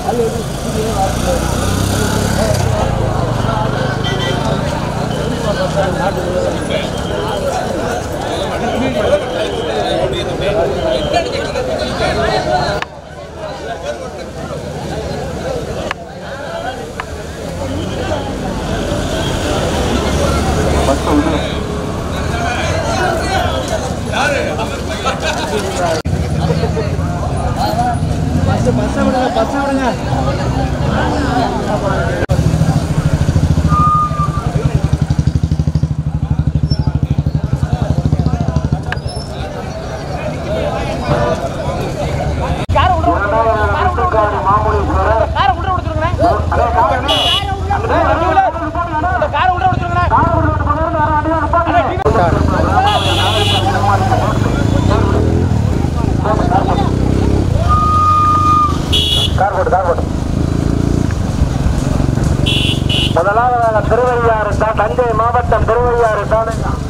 முதலாவதாக திருவையாறு தான் தஞ்சை மாவட்டம் திருவையாறு தான்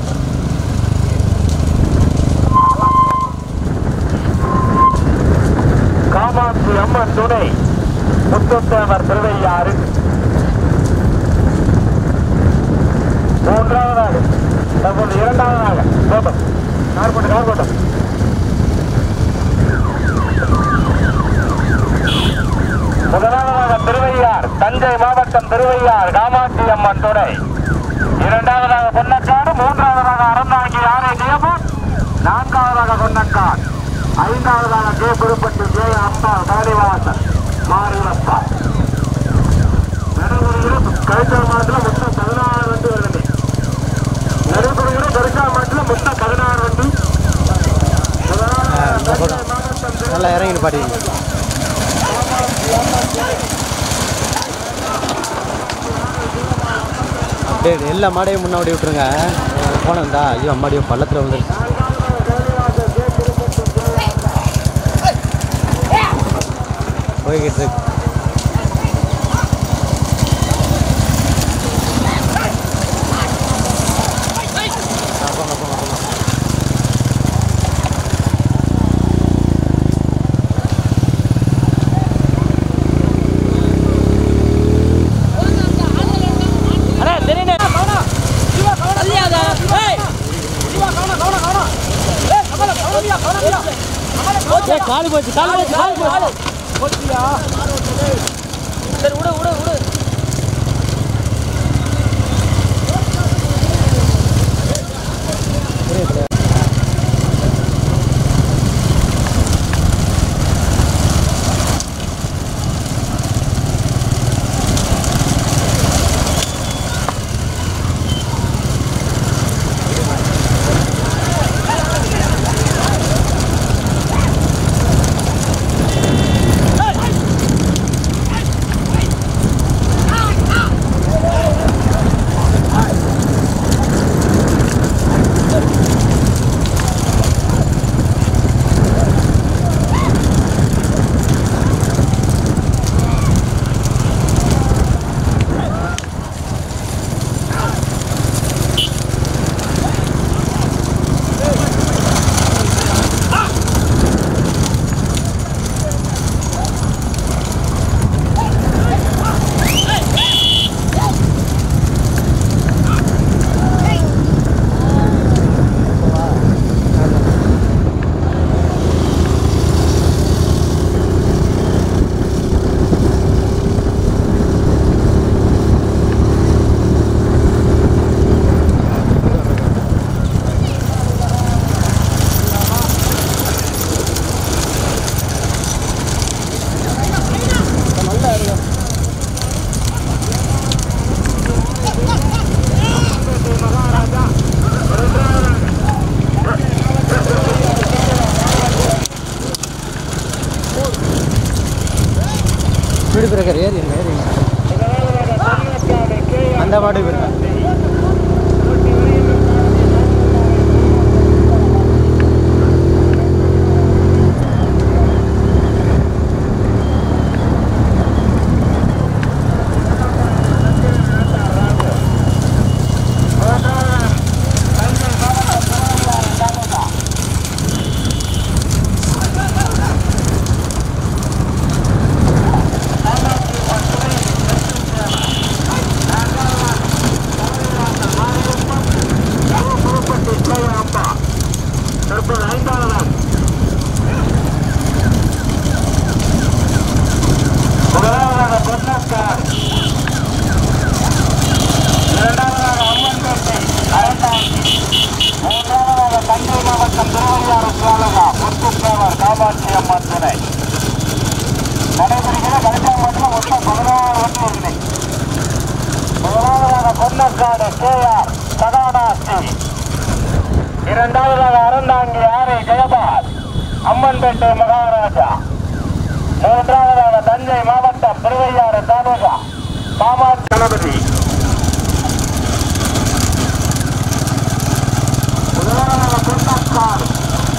காமாட்சி அம்மன் துணை முத்துத்தேவர் திருவையாறு மூன்றாவதாக தற்போது இரண்டாவதாக கோபம் கார்போட்டம் கார்போட்டம் முதலாவதாக திருவையார் தஞ்சை மாவட்டம் திருவையார் காமாட்சி அம்மன் துணை இரண்டாவதாக பொன்னக்காடு மூன்றாவதாக அறந்தாங்கி ஆரை நியமம் நான்காவதாக பொன்னக்காடு ஐந்தாவதாக கே புதுப்பட்டி ஜே அப்பா காளிவாசன் மாரிவப்பா நடைமுறையில் கழிச்சல் மாட்டில் மொத்தம் பதினாறு வண்டி வருது நடைமுறையில் கரிசா மாட்டில் மொத்தம் பதினாறு வண்டி முதலாவதாக தஞ்சை மாவட்டம் திரு- நல்லா இறங்கி பாட்டி டேய் எல்லா மாடையும் முன்னாடி விட்டுருங்க போனந்தா ஐயோ அம்மாடியோ பள்ளத்தில் வந்துருச்சு போய்கிட்டு இருக்கு ஆ, போங்க, போங்க, போங்க. ஏய், காலு போச்சு காலு போச்சு காலு போச்சு ஸ்பீடு பிரேக்கர் ஏறி ஏறி அந்த பாட்டு போயிருக்கேன் பொன்னக்கார் இரண்டாவதாக அம்மன்பேட்டை அரசாங்கி மூன்றாவதாக தஞ்சை மாவட்டம் திருவையாறு சாலகா முத்துத்தேவர் காமாட்சி அம்மன் துணை நடைபெறுகிற கடைசாமட்டில் மொத்தம் பதினாறு வண்டி இல்லை முதலாவதாக பொன்னக்காடு கே ஆர் சதானாஸ்தி இரண்டாவதாக அறந்தாங்கி ஆரை ஜெயபால் அம்மன்பேட்டை மகாராஜா மூன்றாவதாக தஞ்சை மாவட்டம் திருவையாறு தாலுகா காமாட்சி கணபதி முதலாவதாக பொன்னக்காடு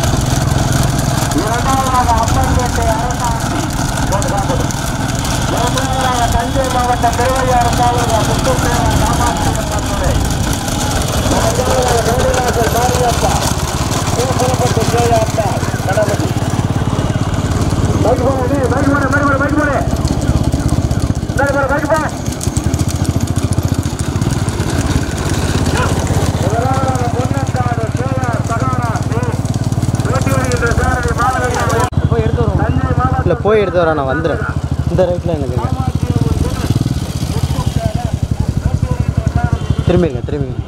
இரண்டாவதாக அம்மன்பேட்டை அரசாங்கி மூன்றாவதாக தஞ்சை மாவட்டம் திருவையாறு தாலுகா முத்துத்தேவர் காமாட்சி அம்மன் துணை நான்காவதாக வேலுநாதர் மாரியப்பா பூப்புறப்பட்டு ஜெயாப்பா கணபதி பைக் போடு பைக் போடு பைக் போடு பைக் போடு பைக் போடு பைக் போடு முதலாவதாக பொன்னக்காடு கேஆர் சகானா சி ஓட்டி வருகின்ற சாரதி மாநகரி போய் எடுத்து வருவோம் தஞ்சை மாவட்டம் இல்லை போய் எடுத்து வரேன் நான் வந்துடுறேன் இந்த ரைட்டில் எனக்கு திரும்பிடுங்க திரும்பிங்க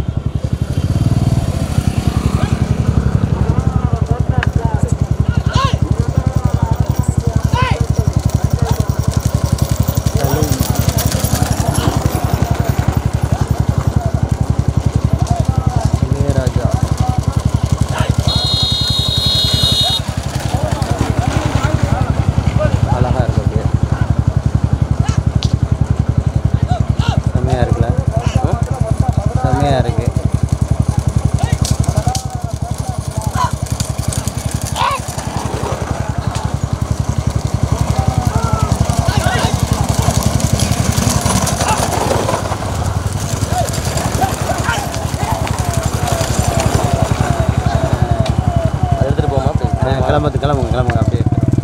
இளையராஜா அழகா இருக்கு அப்படியே செம்மையா இருக்குல்ல செம்மையா இருக்கு அது எடுத்துகிட்டு போமா ஆ, கிளம்புது கிளம்புங்க கிளம்புங்க அப்படியே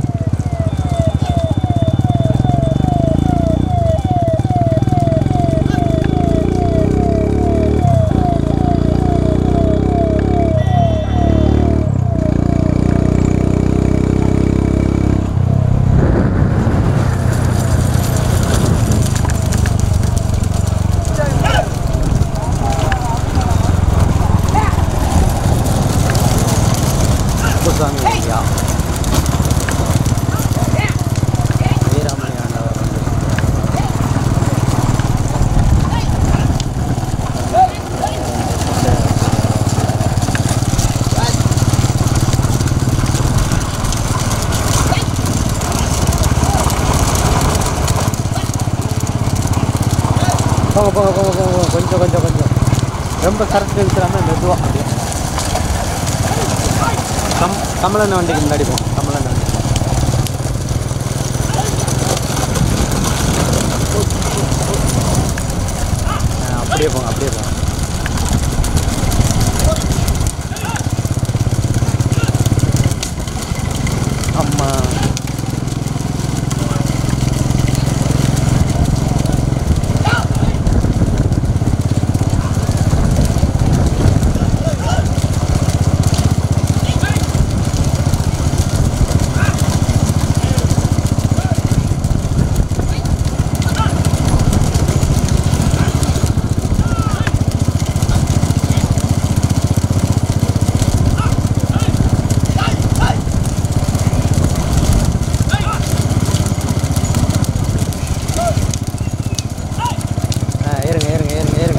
குப்புசாமி ஐயா வீராமணி ஆண்டவர் வந்து போங்க போங்க போங்க போங்க போங்க. கொஞ்சம் கொஞ்சம் கொஞ்சம் ரொம்ப கரெக்ட் இருக்கிறாம மெதுவாக அப்படியே கம் கமலண்ண வண்டிக்கு முன்னாடி போகும் கமலண்ண வண்டி ஆ, அப்படியே போங்க அப்படியே போங்க அம்மா ஆ ஏறுங்க ஏறுங்க ஏறுங்க ஏறுங்க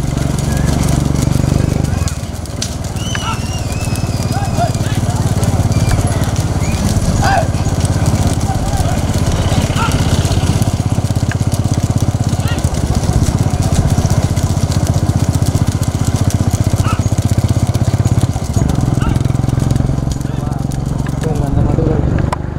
போங்க, அந்த மடு வரைக்கும்.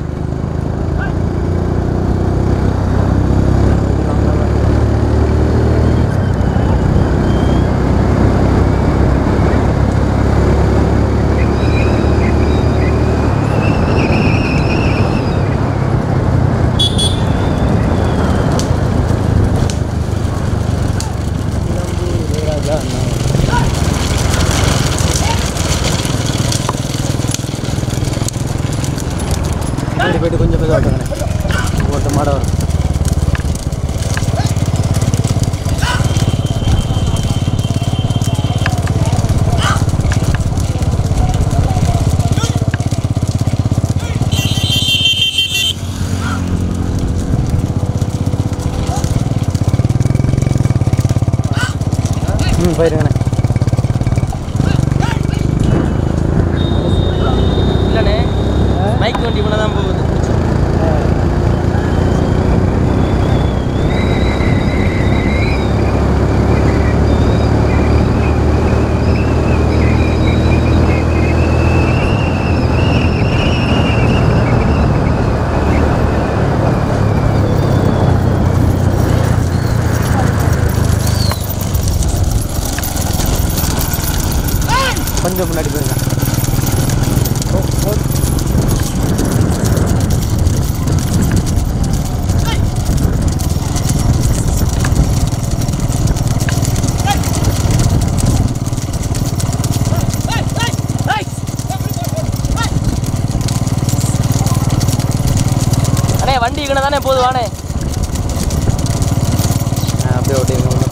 இளையராஜா அண்ணா. முன்னாடி போயிட்டு கொஞ்சம் மெதுவாக ஓட்டுங்க ஓட்ட மாட வரும் போயிருங்கண்ணே இல்லைண்ணே பைக் வண்டி இவ்வளோ தான் போகுது கொஞ்சம் முன்னாடி போயிருங்க ஓ, ஓ. அண்ணே வண்டி இங்கே தானே போகுது வாண்ணே ஆ, அப்படியே ஓட்டிருங்க ஒன்றும்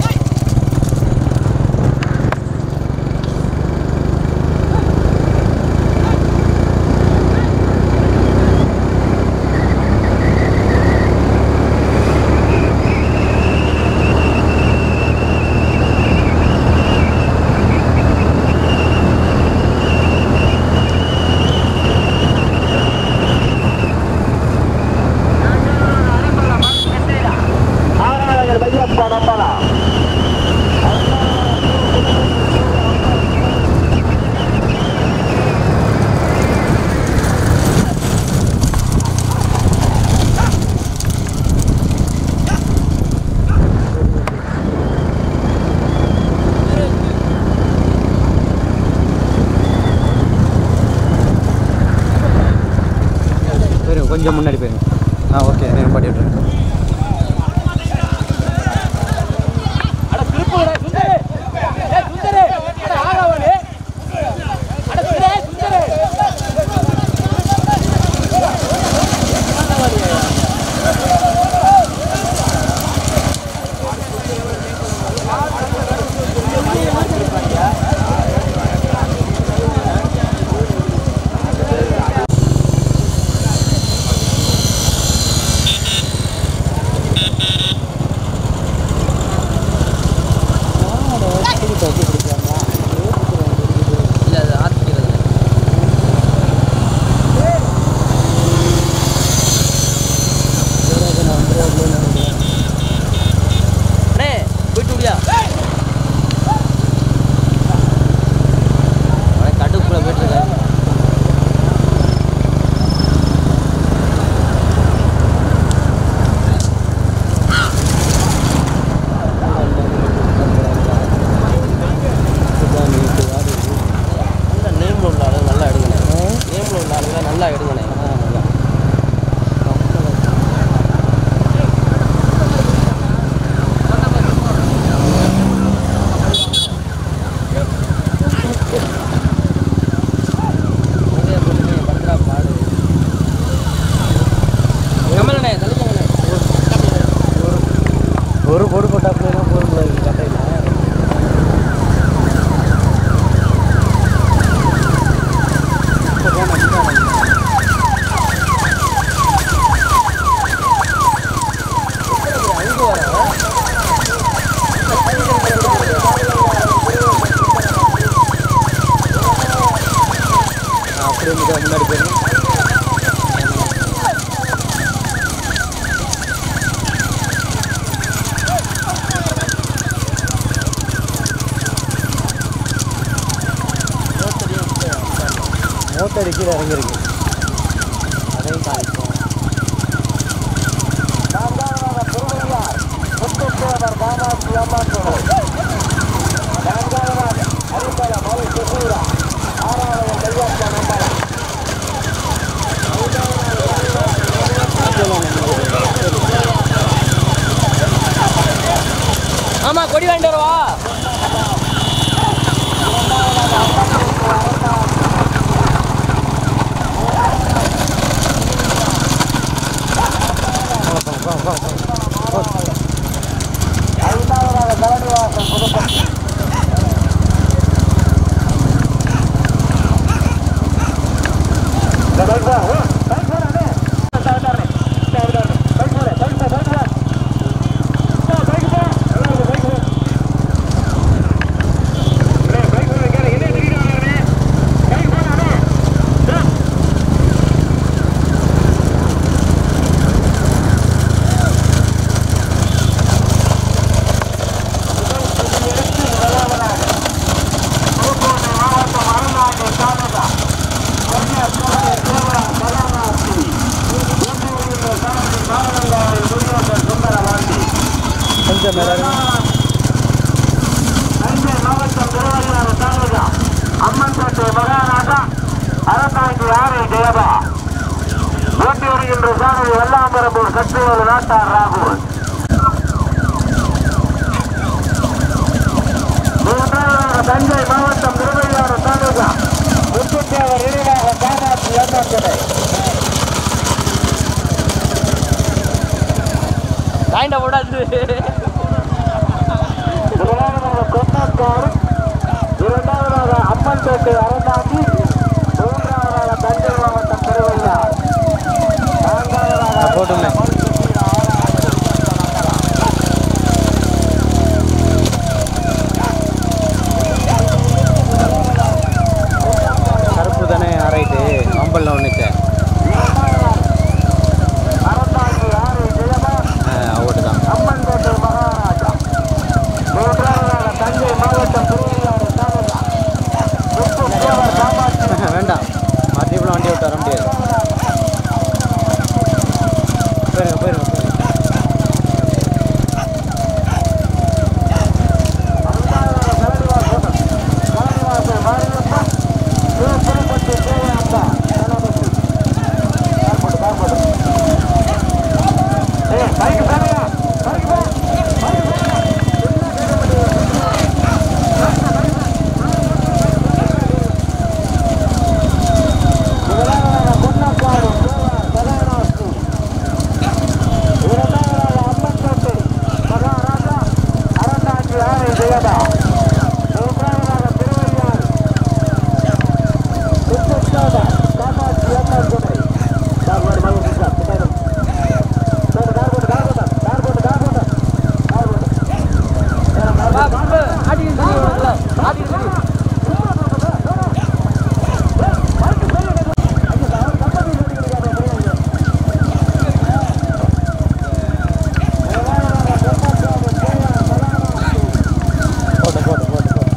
ஆறாவது மையப்பா நம்பலாம் போயிருங்க கொஞ்சம் முன்னாடி போயிருங்க ஆ ஓகே நான் பாட்டி விட்டுறேன் அட திருப்பூர் சுந்தரே ஏ சுந்தரே அட ஆகாவனே அட சுந்தரே சுந்தரே இல்லை அது ஆத்திக்கிறது அண்ணே போயிட்டு விடியா அவன் கட்டுக்குள்ளே போயிட்டு இருக்கேன் நல்ல நேமில் உள்ள ஆளுங்க நல்லா எடுங்கண்ணே நேமில் உள்ள ஆளுங்க நல்லா எடுங்கண்ணே கமலண்ணே தள்ளிக்கங்கண்ணே ஒரு பொடு போட்டா போயிடும் போதும் கட்டையில் அங்கே வர அப்படியே முன்னாடி முன்னாடி போயிருங்க மோட்டர் கீழே இறங்கிருக்கு அதையும் காமிப்போம் நான்காவதாக திருவையார் முத்துத்தேவர் காமாட்சி அம்மன் கோவில் நான்காவதாக அரிம்பலம் மலை சுசூரா ஆறாவது மையப்பா நம்பலாம் ஆமா கொடி வாங்கிட்டு வரவா ஐந்தாவதாக தலைநிவாசம் புதுப்பட்டி இந்த பைக் வா, ஓ, பைக் போடா, அண்ணே. இந்த விட்டாருண்ணே. இந்த விட்டாருண்ணே. பைக் போடு, பைக் போ, பைக் போ. போ, பைக் போ. எல்லாரும் பைக் போ. வெள்ளிக்கிழமை எல்லாரும் தஞ்சை மாவட்டம் திருவையாறு தாலுகா அம்மன்பேட்டை மகாராஜா அறந்தாங்கி ஆரை ஜெயபா ஓட்டி வருகின்ற சாரதி வெள்ளாம்பரம்பூர் சக்திவேலு நாட்டார் ராகுல் மூன்றாவதாக தஞ்சை மாவட்டம் திருவையாறு தாலுகா முத்துத்தேவர் இணைவாக காமாட்சி அண்ணாத்துறை தாயிண்டா போடாது முதலாவதாக கொண்டாக்காடு இரண்டாவதாக அம்மன்பேட்டை அறந்தாங்கி மூன்றாவதாக தஞ்சை மாவட்டம் திருவையாறு நான்காவதாக போட்டுமே கருப்பு தானே ஆராய்ட்டு அம்பல்ல ஒன்றுச்சு அறந்தாங்கி ஆரை ஜெயபா ஓட்டு தான் அம்மன்பேட்டை மகாராஜா மூன்றாவதாக தஞ்சை மாவட்டம் திருவையாறு தாலுகா முத்துத்தேவர் காமாட்சி வேண்டாம் மறுபடியும் வண்டி விட்டு வர முடியாது போயிருங்க போயிருங்க போயிருங்க. போட்டு போட்டு போட்டு போட்டு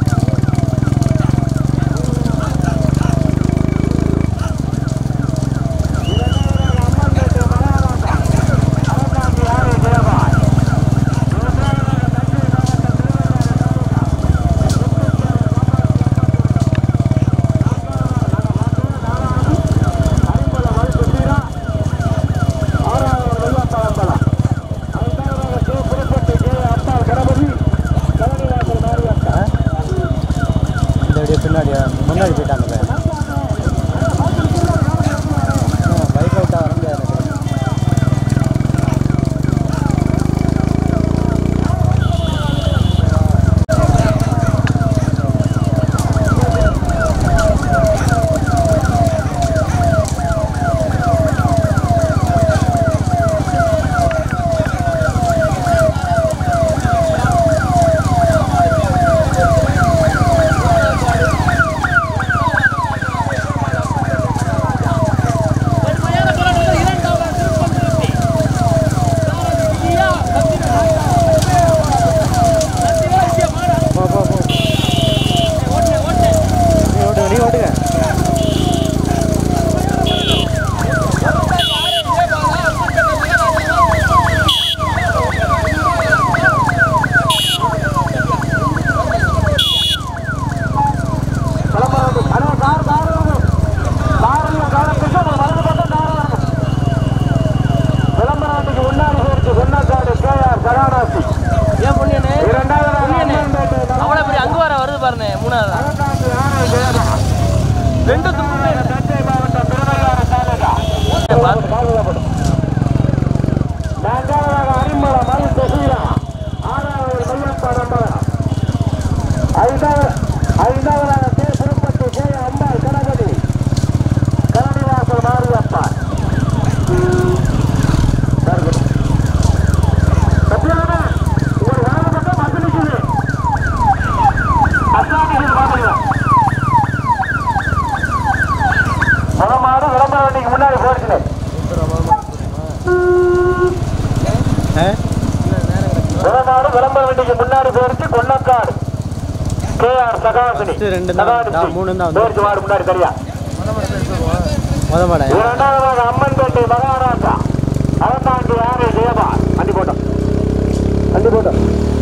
இந்த அப்படியே பின்னாடி முன்னாடி போயிட்டாங்க பைக் விட்டா வர முடியாது எனக்கு. போ போ போ நீ ஓட்டுங்க நீ ஓட்டுங்க விளம்பரத்துக்கு முன்னாடி போயிருக்கு பொன்னாக்காடு கேஆர் சரணாசி ஏன் புண்ணியனே இரண்டாவது அம்மன்பேட்டை அவ்வளோ பெரிய அங்கு வர வருது பாருண்ணே மூணாவது அறந்தாங்கி ஆரை ஜெயபா ரெண்டு தும்புமே தஞ்சை மாவட்டம் திருவையாறு தாலுகா பாதுகாப்படும் நான்காவதாக அரிமள மணி சசீலா ஆறாவது மையப்பா நம்பர் ஐந்தாவது ஐந்தாவதாக கே திருப்பதி கே அம்பாள் கணபதி கரணிவாசல் மாரியப்பா சத்தியமான ஒரு வாரம் மட்டும் பத்து நிற்குது அசாமிகள் பாத்துக்கலாம் மனமாடு விளம்பர வண்டிக்கு முன்னாடி போயிடுச்சு ஆ விளமாடு விளம்பர வண்டிக்கு முன்னாடி போயிடுச்சு Konnakkadu K R Sagasini First ரெண்டு தான், சகாதிச்சி. நான் மூணு தான் வந்து. போயிடுச்சு மாடு முன்னாடி சரியா முத மாடா இரண்டாவதாக அம்மன்பேட்டை மகாராஜா அறந்தாங்கி ஆரை ஜெயபா வண்டி போட்டோம் வண்டி போட்டோம்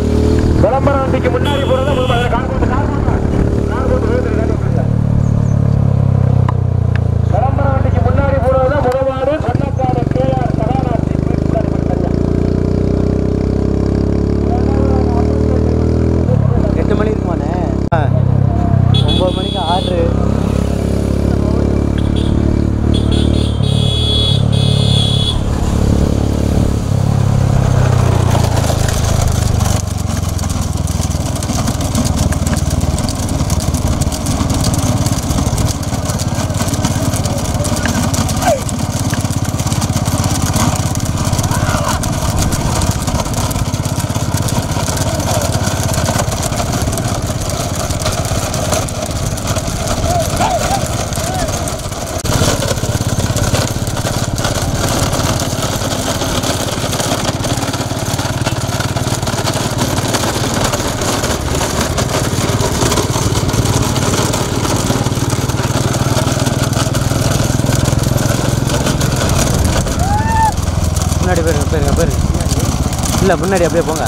போயிருங்க போயிருங்க இல்லை முன்னாடி அப்படியே போங்க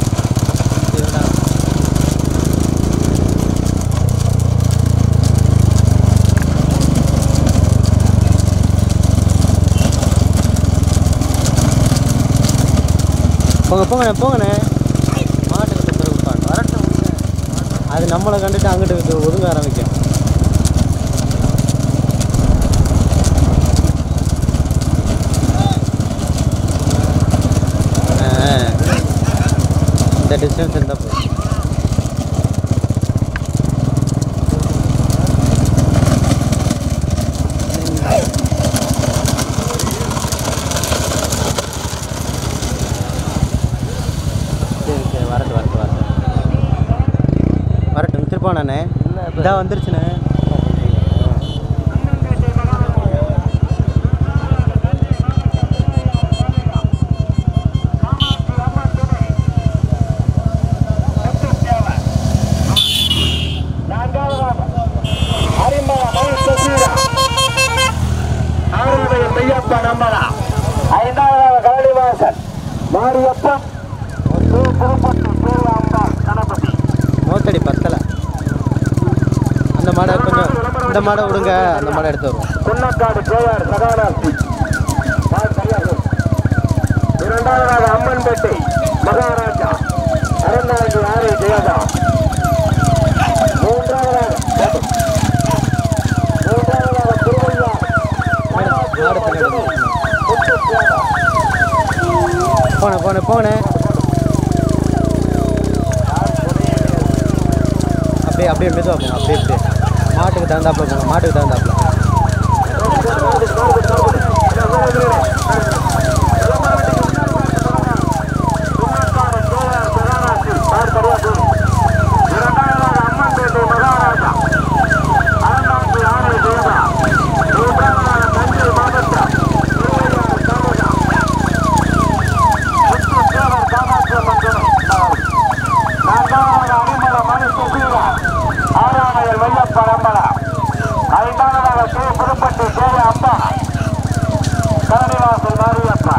போங்க போங்கண்ணே போங்கண்ணே மாட்டுக்கிட்ட பிறகு பாட்டு வரட்டும் விடுங்க. அது நம்மளை கண்டுட்டு அங்கிட்டு ஒதுங்க ஆரம்பிக்கும் ஆ, இந்த டிஸ்டன்ஸ் இருந்தால் போதும் சரி சரி வரட்டும் வரட்டும் வரட்டும் வரட்டும் திருப்பாண்ணே இதா வந்துருச்சுண்ணே நான்காவதாக அரிமள மயில் சசீரா அவருடைய மெய்யப்ப நம்பலா ஐந்தாவதாக கரடிவாசன் மாரியப்பன் திருப்பட்டு பேராம்பாள் கணபதி மோத்தடி பத்தலை அந்த மாடை கொஞ்சம் இந்த மாடை விடுங்க அந்த மாடை எடுத்து வருவோம் குன்னக்காடு கேஆர் சகாராசி பால் சரியாக இருக்கு. இரண்டாவதாக அம்மன்பேட்டை மகாராஜா அறநாயகி ஆறு ஜெயதா மூன்றாவதாக மூன்றாவதாக திருவையா மாடு பின்னாடி வந்து. முத்துத்தியாகா. போனேன் போனேன் போனேன் அப்படியே அப்படியே மெதுவாக போங்க அப்படியே அப்படியே மாட்டுக்கு தகுந்தாப்புல போங்க மாட்டுக்கு தகுந்தாப்புல ஆறாமையர் வெள்ளப்ப நம்பலா ஐந்தாவதாக கே புதுப்பட்டி கே அப்பா கரணிவாசல் மாரியப்பா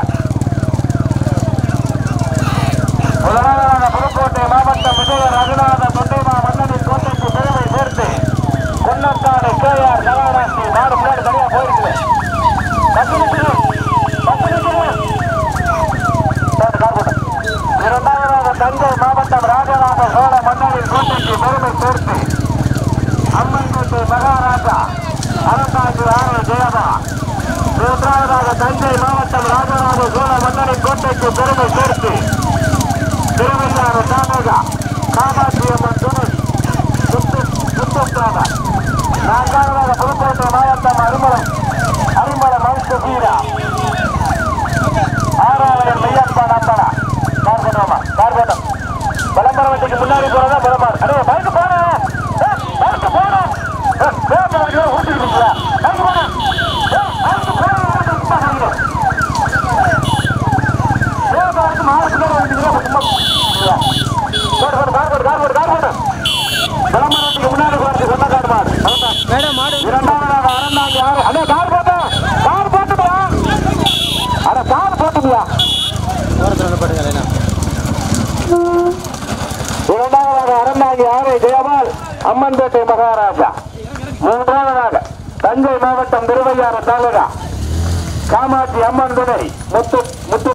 முதலாவதாக புதுக்கோட்டை மாவட்டம் விஜய ரகுநாத தொண்டைமா மன்னனின் கோட்டைக்கு பெருமை சேர்த்து கொன்னக்காடு கே ஆர் நகராட்சி நாடு முன்னாடி தனியா போயிருக்கு பத்து நிமிஷம் பத்து நிமிஷம் போட்டு கால் போட்டு. இரண்டாவதாக தஞ்சை மாவட்டம் ராஜராஜ சோழ மன்னரின் கோட்டைக்கு பெருமை சேர்த்து அம்மன்கோட்டை மகாராஜா அறந்தாங்கி ஆறு ஜெயதா மூன்றாவதாக தஞ்சை மாவட்டம் ராஜராஜ சோழ மன்னரின் கோட்டைக்கு பெருமை சேர்த்து திருவையாறு தாமகா காமாட்சி அம்மன் துணை முத்து முத்துக்காக நான்காவதாக புதுக்கோட்டை மாவட்டம் அருமலம் அருமலம் மனுஷ வீரா ஆறாவது மெய்யப்பா நம்பனா கார் பண்ணுவோமா கார் பண்ணும் விளம்பரம் வண்டிக்கு முன்னாடி போறதா பலமாறு அடே பைக்கு போனேன் பைக்கு போனேன் ஊட்டிக்கிறீங்களா பைக்கு போனேன் பைக்கு போனேன் விளம்பரத்துக்கு முன்னாடி போறது சொந்தக்காடு மாடு மேடம் மாடு இரண்டாவதாக அறந்தாங்க யாரு அண்ணே கார் போட்டா கார் போட்டுங்களா அட கார் போட்டுங்களா ஓரத்தில் படுங்க லைனா இரண்டாவதாக அறந்தாங்கி ஆரை ஜெயபால் அம்மன்பேட்டை மகாராஜா மூன்றாவதாக தஞ்சை மாவட்டம் திருவையாறு தாலுகா காமாட்சி அம்மன் துணை முத்து முத்து